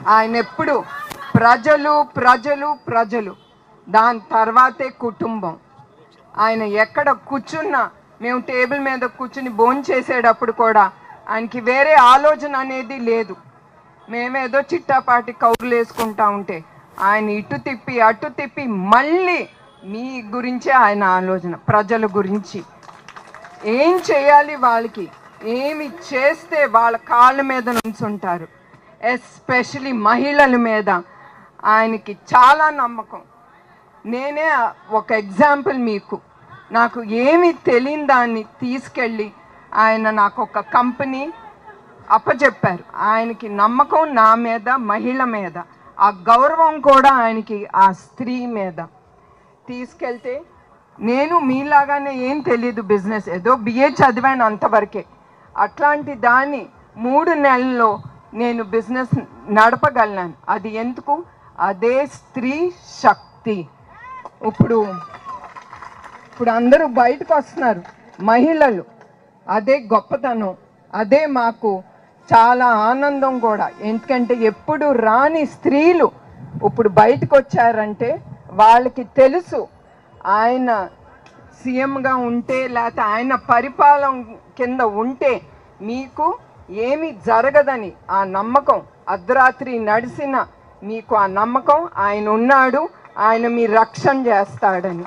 ఆయన ఎప్పుడు ప్రజలు ప్రజలు ప్రజలు దాని తర్వాతే కుటుంబం ఆయన ఎక్కడ కూర్చున్నా మేము టేబుల్ మీద కూర్చుని భోజనం చేసేటప్పుడు కూడా ఆయనకి వేరే ఆలోచన అనేది లేదు మేమేదో చిట్టాపాటి కౌరులు వేసుకుంటా ఉంటే ఆయన ఇటు తిప్పి అటు తిప్పి మళ్ళీ మీ గురించే ఆయన ఆలోచన ప్రజల గురించి ఏం చేయాలి వాళ్ళకి ఏమి చేస్తే వాళ్ళ కాళ్ళ మీద నుంచుంటారు ఎస్పెషలీ మహిళల మీద ఆయనకి చాలా నమ్మకం నేనే ఒక ఎగ్జాంపుల్ మీకు నాకు ఏమి తెలియని దాన్ని తీసుకెళ్ళి ఆయన నాకు ఒక కంపెనీ అప్పచెప్పారు ఆయనకి నమ్మకం నా మీద మహిళ మీద ఆ గౌరవం కూడా ఆయనకి ఆ స్త్రీ మీద తీసుకెళ్తే నేను మీలాగానే ఏం తెలియదు బిజినెస్ ఏదో బిఏ చదివాను అంతవరకే అట్లాంటి దాన్ని మూడు నెలల్లో నేను బిజినెస్ నడపగలను అది ఎందుకు అదే స్త్రీ శక్తి ఇప్పుడు ఇప్పుడు అందరూ బయటకు వస్తున్నారు మహిళలు అదే గొప్పతనం అదే మాకు చాలా ఆనందం కూడా ఎందుకంటే ఎప్పుడు రాని స్త్రీలు ఇప్పుడు బయటకు వచ్చారంటే వాళ్ళకి తెలుసు ఆయన సీఎంగా ఉంటే లేకపోతే ఆయన పరిపాలన కింద ఉంటే మీకు ఏమి జరగదని ఆ నమ్మకం అర్ధరాత్రి నడిసిన మీకు ఆ నమ్మకం ఆయన ఉన్నాడు ఆయన మీ రక్షణ చేస్తాడని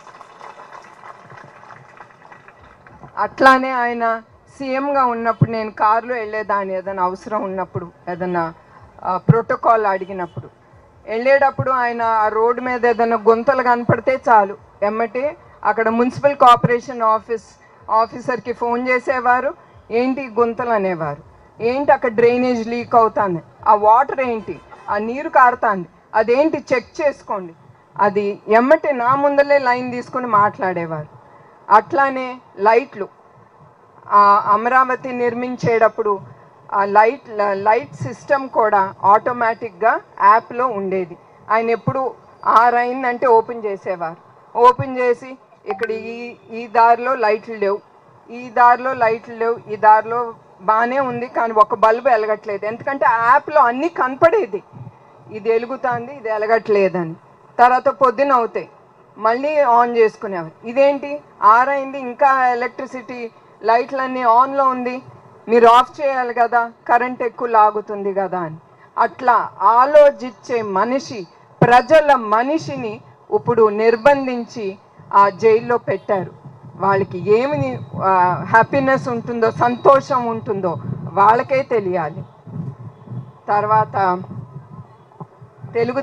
అట్లానే ఆయన సీఎంగా ఉన్నప్పుడు నేను కారులో వెళ్ళేదాన్ని ఏదైనా అవసరం ఉన్నప్పుడు ఏదైనా ప్రోటోకాల్ అడిగినప్పుడు వెళ్ళేటప్పుడు ఆయన ఆ రోడ్డు మీద ఏదైనా గుంతలు కనపడితే చాలు ఎమ్మటే అక్కడ మున్సిపల్ కార్పొరేషన్ ఆఫీస్ ఆఫీసర్కి ఫోన్ చేసేవారు ఏంటి ఈ గుంతలు అనేవారు ఏంటి అక్కడ డ్రైనేజ్ లీక్ అవుతుంది ఆ వాటర్ ఏంటి ఆ నీరు కారుతుంది అదేంటి చెక్ చేసుకోండి అది ఎమ్మటే నా ముందలే లైన్ తీసుకుని మాట్లాడేవారు అట్లానే లైట్లు ఆ అమరావతి నిర్మించేటప్పుడు ఆ లైట్ లైట్ సిస్టమ్ కూడా ఆటోమేటిక్గా యాప్లో ఉండేది ఆయన ఎప్పుడు ఆరు అయిందంటే ఓపెన్ చేసేవారు ఓపెన్ చేసి ఇక్కడ ఈ ఈ దారిలో లైట్లు లేవు ఈ దారిలో లైట్లు లేవు ఈ దారిలో బాగానే ఉంది కానీ ఒక బల్బు వెలగట్లేదు ఎందుకంటే ఆ యాప్లో అన్నీ కనపడేది ఇది వెలుగుతుంది ఇది వెలగట్లేదని తర్వాత పొద్దున అవుతాయి మళ్ళీ ఆన్ చేసుకునేవారు ఇదేంటి ఆరైంది ఇంకా ఎలక్ట్రిసిటీ లైట్లన్నీ ఆన్లో ఉంది మీరు ఆఫ్ చేయాలి కదా కరెంట్ ఎక్కువ లాగుతుంది కదా అని అట్లా ఆలోచించే మనిషి ప్రజల మనిషిని ఇప్పుడు నిర్బంధించి ఆ జైల్లో పెట్టారు వాళ్ళకి ఏమి హ్యాపీనెస్ ఉంటుందో సంతోషం ఉంటుందో వాళ్ళకే తెలియాలి తర్వాత తెలుగు